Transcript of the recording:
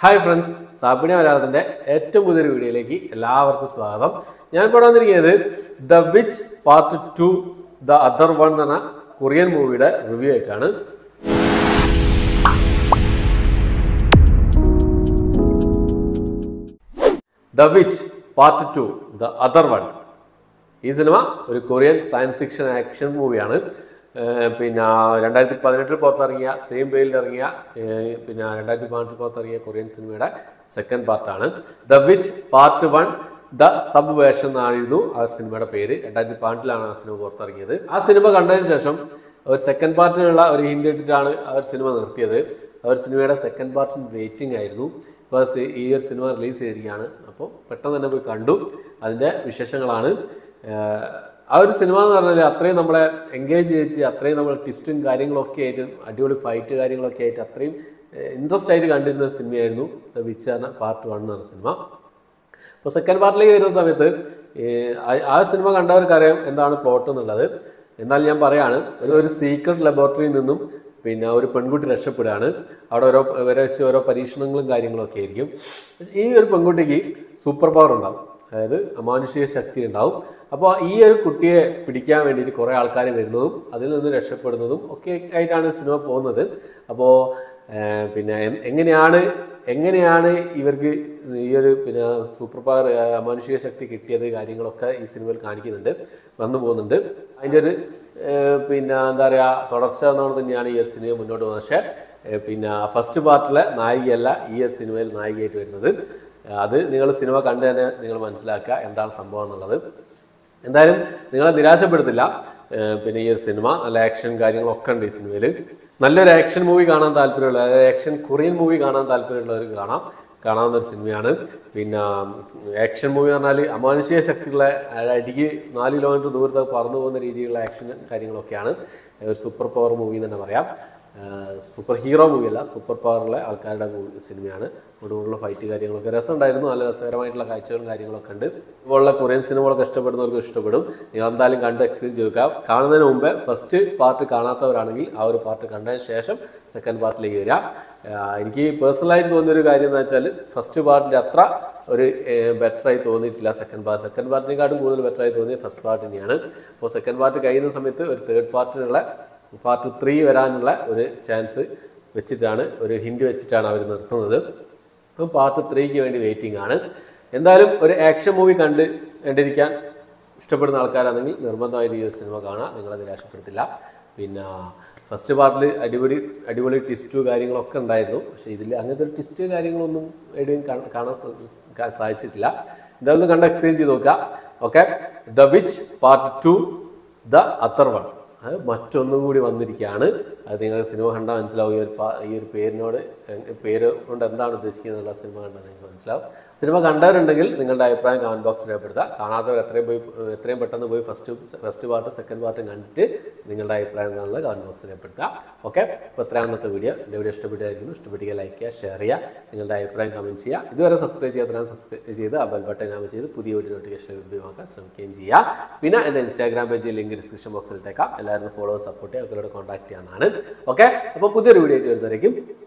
hi friends സാബിണി മലയാളത്തിന്റെ ഏറ്റവും പുതിയൊരു വീഡിയോയിലേക്ക് എല്ലാവർക്കും സ്വാഗതം ഞാൻ ഇപ്പോൾ വന്നിരിക്കുന്നത് the witch part two the other one എന്ന കൊറിയൻ മൂവിയുടെ റിവ്യൂ ആയിട്ടാണ് the witch part two the other one ഈ സിനിമ ഒരു കൊറിയൻ സയൻസ് ഫിക്ഷൻ ആക്ഷൻ മൂവിയാണ് ഏഹ് പിന്നെ രണ്ടായിരത്തി പതിനെട്ടിൽ പുറത്തിറങ്ങിയ സെയിം പേരിൽ ഇറങ്ങിയ ഏഹ് പിന്നെ രണ്ടായിരത്തി പതിനെട്ടിൽ പുറത്തിറങ്ങിയ കൊറിയൻ സിനിമയുടെ സെക്കൻഡ് പാർട്ടാണ് the witch part one the subversion എന്നായിരുന്നു ആ സിനിമയുടെ പേര് രണ്ടായിരത്തി പതിനെട്ടിലാണ് ആ സിനിമ പുറത്തിറങ്ങിയത് ആ സിനിമ കണ്ടതിന് ശേഷം ഒരു സെക്കൻഡ് പാർട്ടിനുള്ള ഒരു ഹിന്റ് ഇട്ടിട്ടാണ് ആ ഒരു സിനിമ നിർത്തിയത് ആ ഒരു സിനിമയുടെ സെക്കൻഡ് പാർട്ടിന് വെയിറ്റിംഗ് ആയിരുന്നു ഇപ്പോൾ ഈ ഒരു സിനിമ റിലീസ് ചെയ്തിരിക്കുകയാണ് അപ്പോൾ പെട്ടെന്ന് തന്നെ പോയി കണ്ടു അതിൻ്റെ വിശേഷങ്ങളാണ് ഏഹ് ആ ഒരു സിനിമ എന്ന് പറഞ്ഞാൽ അത്രയും നമ്മളെ എൻഗേജ് ചെയ്യിച്ച് അത്രയും നമ്മൾ ട്വിസ്റ്റും കാര്യങ്ങളൊക്കെ ആയിട്ട് അടിപൊളി ഫൈറ്റ് കാര്യങ്ങളൊക്കെ ആയിട്ട് അത്രയും ഇൻട്രസ്റ്റ് ആയിട്ട് കണ്ടിരുന്ന ഒരു സിനിമയായിരുന്നു ദ വിച്ച് എന്ന പാർട്ട് വൺ എന്ന സിനിമ അപ്പോൾ സെക്കൻഡ് പാർട്ടിലേക്ക് വരുന്ന സമയത്ത് ഏഹ് ആ- ആ സിനിമ കണ്ടവർക്കറിയാം എന്താണ് പ്ലോട്ട് എന്നുള്ളത് എന്നാൽ ഞാൻ പറയാണ് ഒരു ഒരു സീക്രട്ട് ലബോറട്ടറിയിൽ നിന്നും പിന്നെ ഒരു പെൺകുട്ടി രക്ഷപ്പെടുകയാണ് അവിടെ ഓരോ വരെ വെച്ച് ഓരോ പരീക്ഷണങ്ങളും കാര്യങ്ങളും ഒക്കെ ആയിരിക്കും ഈ ഒരു പെൺകുട്ടിക്ക് സൂപ്പർ പവർ ഉണ്ടാവും അതായത് അമാനുഷിക ശക്തി ഉണ്ടാവും അപ്പോൾ ഈ ഒരു കുട്ടിയെ പിടിക്കാൻ വേണ്ടിയിട്ട് കുറേ ആൾക്കാർ വരുന്നതും അതിൽ നിന്ന് രക്ഷപ്പെടുന്നതും ഒക്കെ ആയിട്ടാണ് സിനിമ പോകുന്നത് അപ്പോൾ ഏഹ് പിന്നെ എ- എങ്ങനെയാണ് എങ്ങനെയാണ് ഇവർക്ക് ഈ ഒരു പിന്നെ സൂപ്പർ പവർ അമാനുഷിക ശക്തി കിട്ടിയത് കാര്യങ്ങളൊക്കെ ഈ സിനിമയിൽ കാണിക്കുന്നുണ്ട് വന്നു പോകുന്നുണ്ട് അതിൻ്റെ ഒരു ഏഹ് പിന്നെ എന്താ പറയുക തുടർച്ച എന്നോട് തന്നെയാണ് ഈ ഒരു സിനിമ മുന്നോട്ട് പോകുന്നത് പക്ഷേ ഏഹ് പിന്നെ ഫസ്റ്റ് പാർട്ടിലെ നായികയല്ല ഈ ഒരു സിനിമയിൽ നായികയായിട്ട് വരുന്നത് അത് നിങ്ങൾ സിനിമ കണ്ടു തന്നെ നിങ്ങൾ മനസ്സിലാക്കുക എന്താണ് സംഭവം എന്നുള്ളത് എന്തായാലും നിങ്ങളെ നിരാശപ്പെടുത്തില്ല ഏഹ് പിന്നെ ഈ ഒരു സിനിമ നല്ല ആക്ഷൻ കാര്യങ്ങളൊക്കെ ഉണ്ട് ഈ സിനിമയിൽ നല്ലൊരു ആക്ഷൻ മൂവി കാണാൻ താല്പര്യമുള്ള അതായത് ആക്ഷൻ കൊറിയൻ മൂവി കാണാൻ താല്പര്യമുള്ളവർക്ക് കാണാം കാണാവുന്ന ഒരു സിനിമയാണ് പിന്നെ ആക്ഷൻ മൂവി എന്ന് പറഞ്ഞാൽ അമാനുഷിക ശക്തിയുള്ള അടിക്ക് നാല് കിലോമീറ്റർ ദൂരത്ത് പറന്നു പോകുന്ന രീതിയിലുള്ള ആക്ഷൻ കാര്യങ്ങളൊക്കെയാണ് ഒരു സൂപ്പർ പവർ മൂവി എന്ന് തന്നെ പറയാം സൂപ്പർ ഹീറോ മൂവിയല്ല സൂപ്പർ പവറുള്ള ആൾക്കാരുടെ മൂവി സിനിമയാണ് കൂടുതലുള്ള ഫൈറ്റ് കാര്യങ്ങളൊക്കെ രസമുണ്ടായിരുന്നു നല്ല രസകരമായിട്ടുള്ള കാഴ്ചകളും കാര്യങ്ങളൊക്കെ ഉണ്ട് ഇപ്പോഴുള്ള കൊറിയൻ സിനിമകളൊക്കെ ഇഷ്ടപ്പെടുന്നവർക്ക് ഇഷ്ടപ്പെടും നിങ്ങൾ എന്തായാലും കണ്ട് എക്സ്പീരിയൻസ് ചെയ്യുക കാണുന്നതിന് മുമ്പ് ഫസ്റ്റ് പാർട്ട് കാണാത്തവരാണെങ്കിൽ ആ ഒരു പാർട്ട് കണ്ടതിന് ശേഷം സെക്കൻഡ് പാർട്ടിലേക്ക് വരിക ആഹ് എനിക്ക് പേഴ്സണലായിട്ട് തോന്നിയൊരു കാര്യം എന്ന് വെച്ചാൽ ഫസ്റ്റ് പാർട്ടിൻ്റെ അത്ര ഒരു ബെറ്റർ ആയി തോന്നിയിട്ടില്ല സെക്കൻഡ് പാർട്ട് സെക്കൻഡ് പാർട്ടിനെക്കാട്ടും കൂടുതൽ ബെറ്റർ ആയി തോന്നിയത് ഫസ്റ്റ് പാർട്ട് തന്നെയാണ് അപ്പോൾ സെക്കൻഡ് പാർട്ട് കഴിയുന്ന സമയത്ത് ഒരു തേർഡ് പാർട്ടിനുള്ള പാർട്ട് ത്രീ വരാനുള്ള ഒരു ചാൻസ് വെച്ചിട്ടാണ് ഒരു ഹിൻഡ് വെച്ചിട്ടാണ് അവർ നിർത്തുന്നത് അപ്പം പാർട്ട് ത്രീക്ക് വേണ്ടി വെയിറ്റിംഗ് ആണ് എന്തായാലും ഒരു ആക്ഷൻ മൂവി കണ്ട് കണ്ടിരിക്കാൻ ഇഷ്ടപ്പെടുന്ന ആൾക്കാരാണെങ്കിൽ നിർബന്ധമായിട്ട് ഈ ഒരു സിനിമ കാണുക നിങ്ങളെ നിരാശപ്പെടുത്തില്ല പിന്നെ ഫസ്റ്റ് പാർട്ടിൽ അടിപൊളി അടിപൊളി ടിസ്റ്റു കാര്യങ്ങളൊക്കെ ഉണ്ടായിരുന്നു പക്ഷേ ഇതിൽ അങ്ങനത്തെ ഒരു ടിസ്റ്റ് കാര്യങ്ങളൊന്നും എവിടെയും കാ- കാണാൻ സ- കാ- സാധിച്ചിട്ടില്ല എന്തായാലും കണ്ട് എക്സ്പീരിയൻസ് ചെയ്ത് നോക്കുക okay the witch part two the other one അത് മറ്റൊന്നും കൂടി വന്നിരിക്കുകയാണ് അത് നിങ്ങൾ സിനിമ കണ്ടാൽ മനസ്സിലാവും ഈ ഒരു പാ- ഈ ഒരു പേരിനോട് എ- പേര് കൊണ്ട് എന്താണ് ഉദ്ദേശിക്കുന്നത് എന്നുള്ള സിനിമ കണ്ടാൽ നിങ്ങൾക്ക് മനസ്സിലാവും സിനിമ കണ്ടവരുണ്ടെങ്കിൽ നിങ്ങളുടെ അഭിപ്രായം കമന്റ് ബോക്സിൽ രേഖപ്പെടുത്തുക കാണാത്തവർ എത്രയും പോയി എത്രയും പെട്ടെന്ന് പോയി ഫസ്റ്റ് ഫസ്റ്റ് പാർട്ട് സെക്കൻഡ് പാർട്ടും കണ്ടിട്ട് നിങ്ങളുടെ അഭിപ്രായം എന്താണെന്നുള്ളത് കമന്റ് ബോക്സിൽ രേഖപ്പെടുത്തുക ഓക്കെ അപ്പോൾ എത്രയാണ് ഇന്നത്തെ വീഡിയോ എൻ്റെ വീഡിയോ ഇഷ്ടപ്പെട്ടായിരിക്കുന്നു ഇഷ്ടപ്പെട്ടിക്കുക ലൈക്ക് ചെയ്യുക ഷെയർ ചെയ്യുക നിങ്ങളുടെ അഭിപ്രായം കമന്റ് ചെയ്യുക ഇതുവരെ സബ്സ്ക്രൈബ് ചെയ്യാത്തവരാണ് സബ്സ്ക്രൈബ് ചെയ്ത് ആ ബെൽ ബട്ടൺ നാമ ചെയ്ത് പുതിയ വീഡിയോ നോട്ടിഫിക്കേഷൻ ലഭ്യമാക്കാൻ ശ്രമിക്കുകയും ചെയ്യുക പിന്നെ എൻ്റെ ഇൻസ്റ്റാഗ്രാം പേജിൽ ലിങ്ക് ഡിസ്ക്രിപ്ഷൻ ബോക്സിൽ ഇട്ടേക്കാം എല്ലാവരും ഫോളോ സപ്പോർട്ട് ചെയ്യുക അവരോട് കോൺടാക്ട് ചെയ്യാവുന്നതാണ് ഓക്കെ അപ്പോൾ പുതിയൊരു വീഡിയോ ആയിട്ട് വരുന്നവരേക്കും